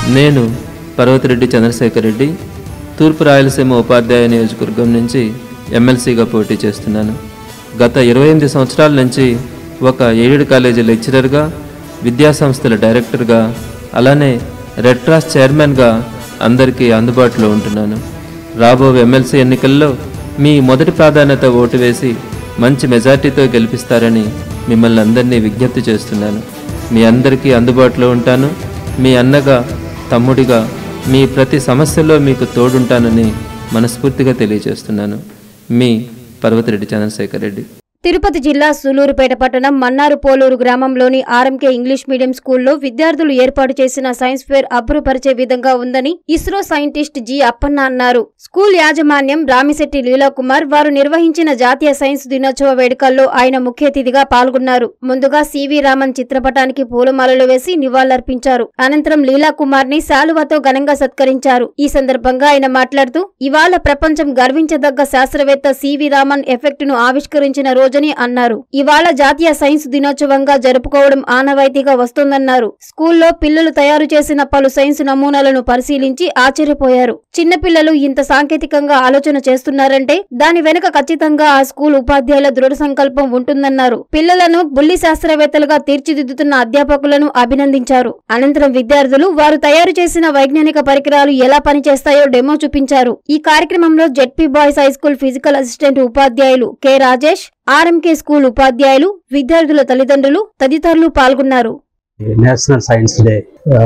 నేను పర్వతిరెడ్డి చంద్రశేఖర్ రెడ్డి తూర్పు రాయలసీమ ఉపాధ్యాయ నియోజకవర్గం నుంచి ఎమ్మెల్సీగా పోటీ చేస్తున్నాను గత ఇరవై ఎనిమిది సంవత్సరాల నుంచి ఒక ఎయిడెడ్ కాలేజీ లెక్చరర్గా విద్యాసంస్థల డైరెక్టర్గా అలానే రెడ్ క్రాస్ చైర్మన్గా అందరికీ అందుబాటులో ఉంటున్నాను రాబో ఎమ్మెల్సీ ఎన్నికల్లో మీ మొదటి ప్రాధాన్యత ఓటు వేసి మంచి మెజార్టీతో గెలిపిస్తారని మిమ్మల్ని అందరినీ విజ్ఞప్తి చేస్తున్నాను మీ అందరికీ అందుబాటులో ఉంటాను మీ అన్నగా తమ్ముడిగా మీ ప్రతి సమస్యలో మీకు తోడుంటానని మనస్ఫూర్తిగా తెలియజేస్తున్నాను మీ పర్వతిరెడ్డి చంద్రశేఖర్ రెడ్డి తిరుపతి జిల్లా సూలూరుపేట పట్టణం మన్నారు పోలూరు గ్రామంలోని ఆర్ఎంకే ఇంగ్లీష్ మీడియం స్కూల్లో విద్యార్థులు ఏర్పాటు చేసిన సైన్స్ ఫేర్ అబ్బురపరిచే విధంగా ఉందని ఇస్రో సైంటిస్ట్ జి అప్పన్న అన్నారు స్కూల్ యాజమాన్యం రామిశెట్టి లీలాకుమార్ వారు నిర్వహించిన జాతీయ సైన్స్ దినోత్సవ వేడుకల్లో ఆయన ముఖ్య అతిథిగా పాల్గొన్నారు ముందుగా సివి రామన్ చిత్రపటానికి పూలమాలలు వేసి నివాళులర్పించారు అనంతరం లీలాకుమార్ ని శాలువాతో ఘనంగా సత్కరించారు ఈ సందర్భంగా ఆయన మాట్లాడుతూ ఇవాళ ప్రపంచం గర్వించదగ్గ శాస్త్రవేత్త సివి రామన్ ఎఫెక్ట్ ను ఆవిష్కరించిన రోజని అన్నారు ఇవాళ జాతీయ సైన్స్ దినోత్సవంగా జరుపుకోవడం ఆనవాయితీగా వస్తోందన్నారు స్కూల్లో పిల్లలు తయారు చేసిన పలు సైన్స్ నమూనాలను పరిశీలించి ఆశ్చర్యపోయారు చిన్నపిల్లలు ఇంత సాంకేతికంగా ఆలోచన చేస్తున్నారంటే దాని వెనుక ఖచ్చితంగా ఆ స్కూల్ ఉపాధ్యాయుల దృఢ సంకల్పం ఉంటుందన్నారు పిల్లలను బుల్లి శాస్త్రవేత్తలుగా తీర్చిదిద్దుతున్న అధ్యాపకులను అభినందించారు అనంతరం విద్యార్థులు వారు తయారు చేసిన వైజ్ఞానిక పరికరాలు ఎలా పనిచేస్తాయో డెమో చూపించారు ఈ కార్యక్రమంలో ZP boys high school physical assistant ఉపాధ్యాయులు కె రాజేష్ ఆర్ఎంకే స్కూల్ ఉపాధ్యాయులు విద్యార్థుల తల్లిదండ్రులు తదితరులు పాల్గొన్నారు national science day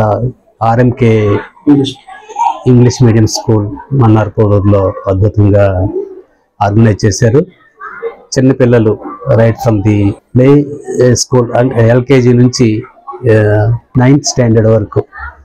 RMK English medium school మన్నార్పూడూరులో అద్భుతంగా ఆర్గనైజ్ చేశారు చిన్నపిల్లలు right from the play school LKG నుంచి నైన్త్ స్టాండర్డ్ వరకు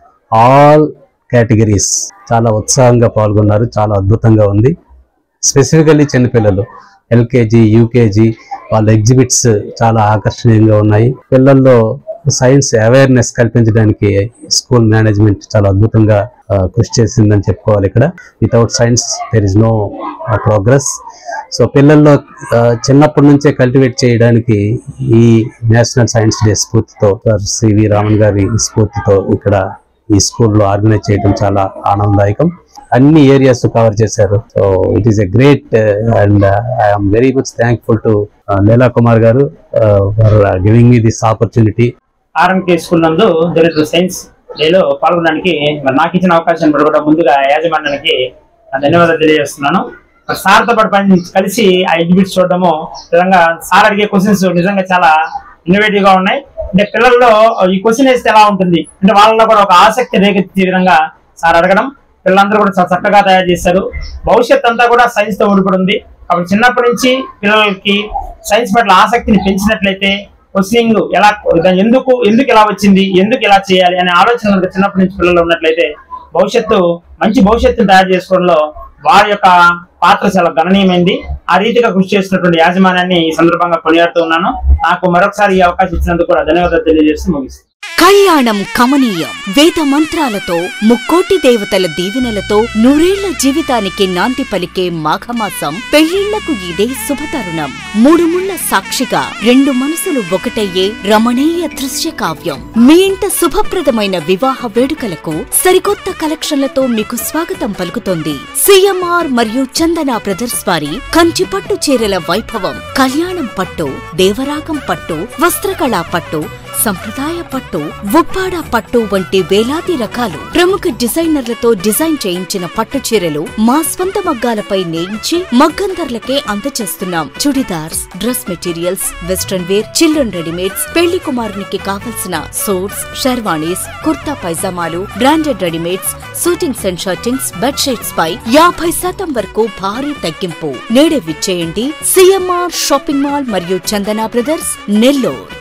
ఆల్ కేటగిరీస్ చాలా ఉత్సాహంగా పాల్గొన్నారు చాలా అద్భుతంగా ఉంది స్పెసిఫికల్లీ చిన్నపిల్లలు ఎల్కేజీ యూకేజీ వాళ్ళ ఎగ్జిబిట్స్ చాలా ఆకర్షణీయంగా ఉన్నాయి పిల్లల్లో సైన్స్ అవేర్నెస్ కల్పించడానికి స్కూల్ మేనేజ్మెంట్ చాలా అద్భుతంగా ఆ, కృషి చేసిందని చెప్పుకోవాలి ఇక్కడ without science there is no progress so పిల్లల్లో ఆ, చిన్నప్పటి నుంచే కల్టివేట్ చేయడానికి ఈ నేషనల్ సైన్స్ డే స్ఫూర్తితో సార్ సివి రామన్ గారి స్ఫూర్తితో ఇక్కడ ఈ స్కూల్లో ఆర్గనైజ్ చేయడం చాలా ఆనందదాయకం అన్ని ఏరియాస్ కవర్ చేశారు so it is a great and I'm very much thankful to Leela Kumar garu for giving me this opportunity RMK school నందు జరుగుతున్న సైన్స్ డేలో పాల్గొనడానికి మరి నాకు ఇచ్చిన అవకాశం కూడా ముందుగా యాజమాన్యానికి నా ధన్యవాదాలు తెలియజేస్తున్నాను మరి సార్తో పాటు పని కలిసి ఆ ఎగ్జిబిట్స్ చూడడము నిజంగా సార్ అడిగే క్వశ్చన్స్ నిజంగా చాలా ఇన్నోవేటివ్ గా ఉన్నాయి అంటే పిల్లల్లో ఈ క్వశ్చన్ వేస్తే ఎలా ఉంటుంది అంటే వాళ్ళలో కూడా ఒక ఆసక్తి రేకెత్తే విధంగా సార్ అడగడం పిల్లలందరూ కూడా చాలా చక్కగా తయారు చేశారు భవిష్యత్ అంతా కూడా సైన్స్ తో ముడిపడి ఉంది కాబట్టి చిన్నప్పటి నుంచి పిల్లలకి సైన్స్ పట్ల ఆసక్తిని పెంచినట్లయితే క్వశ్చనింగ్ ఎలా దాన్ని ఎందుకు ఎందుకు ఇలా వచ్చింది ఎందుకు ఇలా చేయాలి అనే ఆలోచన కనుక చిన్నప్పటి నుంచి పిల్లలు ఉన్నట్లయితే భవిష్యత్తు మంచి భవిష్యత్తును తయారు చేసుకోవడంలో వారి యొక్క పాత్ర చాలా గణనీయమైంది ఆ రీతిగా కృషి చేస్తున్నటువంటి యాజమాన్యాన్ని ఈ సందర్భంగా కొనియాడుతూ ఉన్నాను నాకు మరొకసారి ఈ అవకాశం ఇచ్చినందుకు కూడా ధన్యవాదాలు తెలియజేస్తూ ముగిస్తాను కళ్యాణం కమనీయం వేద మంత్రాలతో ముక్కోటి దేవతల దీవెనలతో నూరేళ్ల జీవితానికి నాంది పలికే మాఘమాసం పెళ్లిళ్లకు ఇదే శుభతరుణం మూడు ముళ్ల సాక్షిగా రెండు మనసులు ఒకటయ్యే రమణీయ దృశ్య కావ్యం మీ ఇంట శుభప్రదమైన వివాహ వేడుకలకు సరికొత్త కలెక్షన్లతో మీకు స్వాగతం పలుకుతోంది సిఎంఆర్ మరియు చందన బ్రదర్స్ వారి కంచి పట్టు చీరల వైభవం కళ్యాణం పట్టు దేవరాగం పట్టు వస్త్రకళా పట్టు సంప్రదాయ పట్టు ఉప్పాడ పట్టు వంటి వేలాది రకాలు ప్రముఖ డిజైనర్లతో డిజైన్ చేయించిన పట్టు చీరలు మా స్వంత మగ్గాలపై నేయించి మగ్గం ధరలకే అందచేస్తున్నాం chudidars dress materials western wear children readymades పెళ్లి కుమారునికి కావలసిన సూట్స్ షెర్వాణీస్ కుర్తా పైజామాలు branded readymades suitings and shirtings bedsheets పై యాభై శాతం వరకు భారీ తగ్గింపు నేడే విచ్చేయండి సిఎంఆర్ షాపింగ్ మాల్ మరియు చందన బ్రదర్స్ నెల్లూరు